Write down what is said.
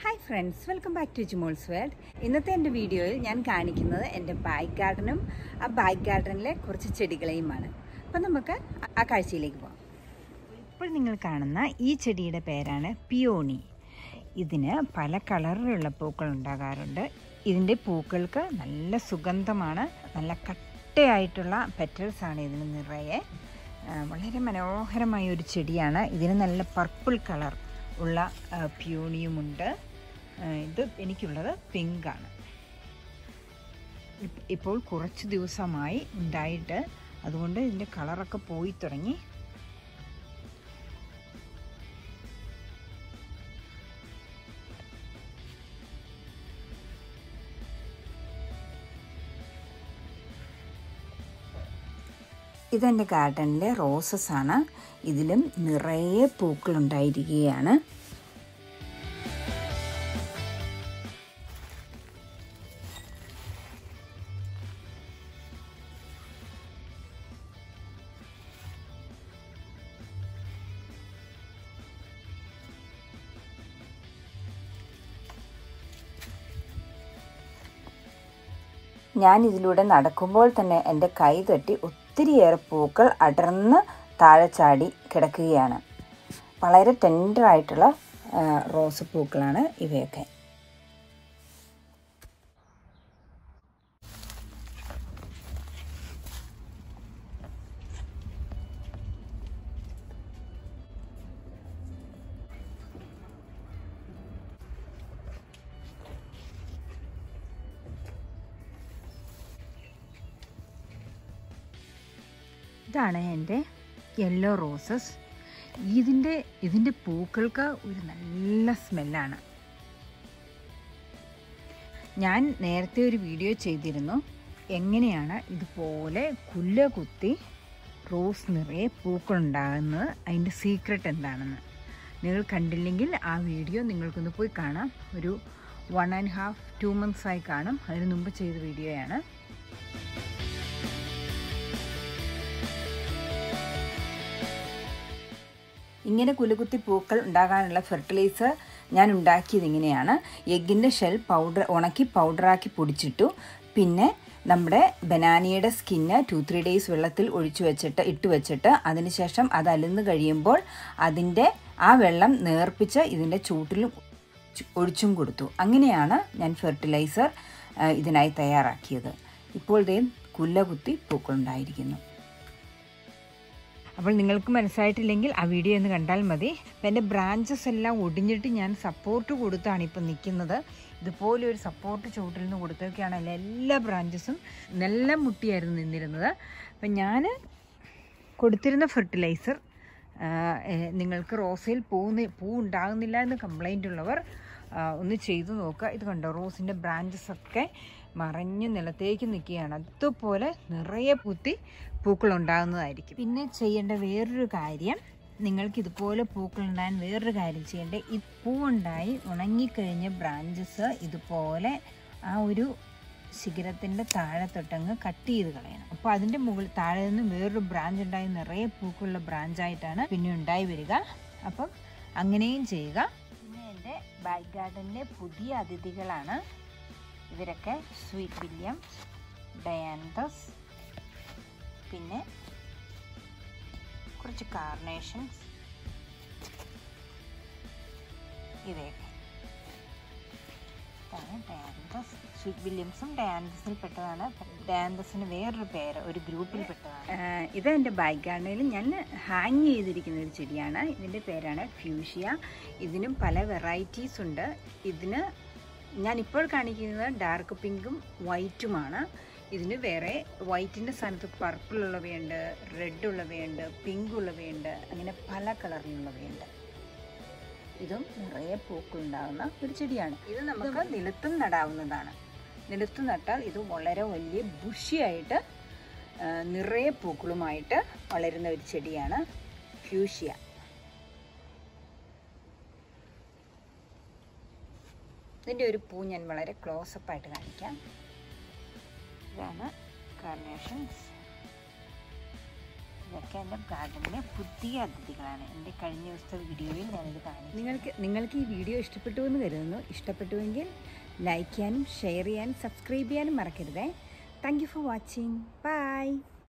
hi friends welcome back to Jimol's world ഇന്നത്തെ എൻ്റെ വീഡിയോയിൽ ഞാൻ കാണിക്കുന്നത് എൻ്റെ ബാക്ക് ഗാർഡനും ആ ബാക്ക് ഗാർഡനിലെ കുറച്ച് ചെടികളെയുമാണ് അപ്പം നമുക്ക് ആ കാഴ്ചയിലേക്ക് പോകാം ഇപ്പോൾ നിങ്ങൾ കാണുന്ന ഈ ചെടിയുടെ പേരാണ് പിയോണി ഇതിന് പല കളറിലുള്ള പൂക്കൾ ഉണ്ടാകാറുണ്ട് ഇതിൻ്റെ പൂക്കൾക്ക് നല്ല സുഗന്ധമാണ് നല്ല കട്ടയായിട്ടുള്ള പെറ്റൽസ് ആണ് ഇതിന് നിറയെ ആ, വളരെ മനോഹരമായ ഒരു ചെടിയാണ് ഇതിന് നല്ല പർപ്പിൾ കളർ ഉള്ള ആ, പ്യൂണിയുമുണ്ട് ആ, ഇത് എനിക്കുള്ളത് പിങ്കാണ് ഇപ്പ- ഇപ്പോൾ കുറച്ച് ദിവസമായി ഉണ്ടായിട്ട് അതുകൊണ്ട് ഇതിൻ്റെ കളറൊക്കെ പോയി തുടങ്ങി ഇതെൻ്റെ ഗാർഡനിലെ റോസസ് ആണ് ഇതിലും നിറയെ പൂക്കൾ ഉണ്ടായിരിക്കുകയാണ് ഞാൻ ഇതിലൂടെ നടക്കുമ്പോൾ തന്നെ എൻ്റെ കൈ തട്ടി ഒത്തിരിയേറെ പൂക്കൾ അടർന്ന് താഴെ ചാടി കിടക്കുകയാണ് വളരെ ടെൻഡറായിട്ടുള്ള റോസ് പൂക്കളാണ് ഇവയൊക്കെ ഇതാണ് എൻ്റെ യെല്ലോ റോസസ് ഇതിൻ്റെ ഇതിൻ്റെ പൂക്കൾക്ക് ഒരു നല്ല സ്മെല്ലാണ് ഞാൻ നേരത്തെ ഒരു വീഡിയോ ചെയ്തിരുന്നു എങ്ങനെയാണ് ഇതുപോലെ കുല്ല കുത്തി റോസ് നിറയെ പൂക്കളുണ്ടാകുന്നത് അതിൻ്റെ സീക്രട്ട് എന്താണെന്ന് നിങ്ങൾ കണ്ടില്ലെങ്കിൽ ആ വീഡിയോ നിങ്ങൾക്കൊന്ന് പോയി കാണാം ഒരു one and half two months ആയി കാണും അതിന് മുമ്പ് ചെയ്ത വീഡിയോയാണ് ഇങ്ങനെ കുലുകുത്തി പൂക്കൾ ഉണ്ടാകാനുള്ള ഫെർട്ടിലൈസർ ഞാൻ ഉണ്ടാക്കിയത് ഇങ്ങനെയാണ് എഗ്ഗിൻ്റെ ഷെൽ പൗഡർ ഉണക്കി പൗഡറാക്കി പൊടിച്ചിട്ടു പിന്നെ നമ്മുടെ ബനാനയുടെ സ്കിന്ന് ടു ത്രീ ഡേയ്സ് വെള്ളത്തിൽ ഒഴിച്ചു വെച്ചിട്ട് ഇട്ട് വെച്ചിട്ട് അതിനുശേഷം അത് അലിന്ന് കഴിയുമ്പോൾ അതിൻ്റെ ആ വെള്ളം നേർപ്പിച്ച് ഇതിൻ്റെ ചൂട്ടിലും ചു- ഒഴിച്ചും കൊടുത്തു അങ്ങനെയാണ് ഞാൻ ഫെർട്ടിലൈസർ ആ, ഇതിനായി തയ്യാറാക്കിയത് ഇപ്പോൾ ഇതേ കുല്ല കുത്തി പൂക്കളുണ്ടായിരിക്കുന്നു അപ്പോൾ നിങ്ങൾക്ക് മനസ്സിലായിട്ടില്ലെങ്കിൽ ആ വീഡിയോ ഒന്ന് കണ്ടാൽ മതി അപ്പം എൻ്റെ ബ്രാഞ്ചസ് എല്ലാം ഒടിഞ്ഞിട്ട് ഞാൻ സപ്പോർട്ട് കൊടുത്താണ് ഇപ്പം നിൽക്കുന്നത് ഇതുപോലെ ഒരു സപ്പോർട്ട് ചുവട്ടിൽ നിന്ന് കൊടുത്തൊക്കെയാണ് എല്ലാ ബ്രാഞ്ചസും നല്ല മുട്ടിയായിരുന്നു നിന്നിരുന്നത് അപ്പം ഞാൻ കൊടുത്തിരുന്ന ഫെർട്ടിലൈസർ നിങ്ങൾക്ക് റോസയിൽ പൂന്ന് പൂ ഉണ്ടാകുന്നില്ല എന്ന് കംപ്ലൈൻ്റ് ഉള്ളവർ ആ, ഒന്ന് ചെയ്തു നോക്കുക ഇത് കണ്ടോ റോസിൻ്റെ ബ്രാഞ്ചസ് ഒക്കെ മറഞ്ഞ് നിലത്തേക്ക് നിൽക്കുകയാണ് അതുപോലെ നിറയെ പൂത്തി പൂക്കൾ ഉണ്ടാകുന്നതായിരിക്കും പിന്നെ ചെയ്യേണ്ട വേറൊരു കാര്യം നിങ്ങൾക്ക് ഇതുപോലെ പൂക്കൾ ഉണ്ടാകാൻ വേറൊരു കാര്യം ചെയ്യേണ്ടത് ഈ പൂവുണ്ടായി ഉണങ്ങിക്കഴിഞ്ഞ ബ്രാഞ്ചസ് ഇതുപോലെ ആ ഒരു ശിഖരത്തിൻ്റെ താഴെ തൊട്ടങ്ങ് കട്ട് ചെയ്ത് കളയണം അപ്പോൾ അതിൻ്റെ മുകളിൽ താഴെ നിന്ന് വേറൊരു ബ്രാഞ്ച് ഉണ്ടായി നിറയെ പൂക്കളുള്ള ബ്രാഞ്ചായിട്ടാണ് പിന്നെ ഉണ്ടായി വരിക അപ്പം അങ്ങനെയും ചെയ്യുക പിന്നെ എൻ്റെ ബാക്ക് ഗാർഡനിലെ പുതിയ അതിഥികളാണ് ഇവരൊക്കെ സ്വീറ്റ് വില്യം ഡയാന്തസ് പിന്നെ കുറച്ച് കാർണേഷൻസ് ഇവയൊക്കെ ഇതാണ് ഡയാന്തസ് സ്വീറ്റ് വില്യംസും ഡയാന്തസിൽ പെട്ടതാണ് ഡയാന്തസിന് വേറൊരു പേര് ഒരു ഗ്രൂപ്പിൽ പെട്ടതാണ് ഇത് എൻ്റെ ബാക്ക് ഗാർഡനിൽ ഞാൻ ഹാങ് ചെയ്തിരിക്കുന്ന ഒരു ചെടിയാണ് ഇതിൻ്റെ പേരാണ് ഫ്യൂഷ്യ ഇതിനും പല വെറൈറ്റീസ് ഉണ്ട് ഇതിന് ഞാൻ ഇപ്പോൾ കാണിക്കുന്നത് ഡാർക്ക് പിങ്കും വൈറ്റുമാണ് ഇതിന് വേറെ വൈറ്റിൻ്റെ സ്ഥാനത്ത് പർപ്പിൾ ഉള്ളവയുണ്ട് റെഡ് ഉള്ളവയുണ്ട് പിങ്ക് ഉള്ളവയുണ്ട് അങ്ങനെ പല കളറിലുള്ളവയുണ്ട് ഇതും നിറയെ പൂക്കളുണ്ടാകുന്ന ഒരു ചെടിയാണ് ഇത് നമുക്ക് നിലത്തും നടാവുന്നതാണ് നിലത്ത് നട്ടാൽ ഇത് വളരെ വലിയ ബുഷിയായിട്ട് ആ, നിറയെ പൂക്കളുമായിട്ട് വളരുന്ന ഒരു ചെടിയാണ് ഫ്യൂഷ്യ ഇതിൻ്റെ ഒരു പൂ ഞാൻ വളരെ ക്ലോസപ്പ് ആയിട്ട് കാണിക്കാം ഇതാണ് കാർണേഷൻസ് ഇതൊക്കെ എൻ്റെ ഗാർഡനിലെ പുതിയ അതിഥികളാണ് എൻ്റെ കഴിഞ്ഞ ദിവസത്തെ വീഡിയോയിൽ ഞാനിത് കാണിച്ചു നിങ്ങൾക്ക് നിങ്ങൾക്ക് ഈ വീഡിയോ ഇഷ്ടപ്പെട്ടു എന്ന് കരുതുന്നു ഇഷ്ടപ്പെട്ടുവെങ്കിൽ ലൈക്ക് ചെയ്യാനും ഷെയർ ചെയ്യാനും സബ്സ്ക്രൈബ് ചെയ്യാനും മറക്കരുതേ thank you for watching by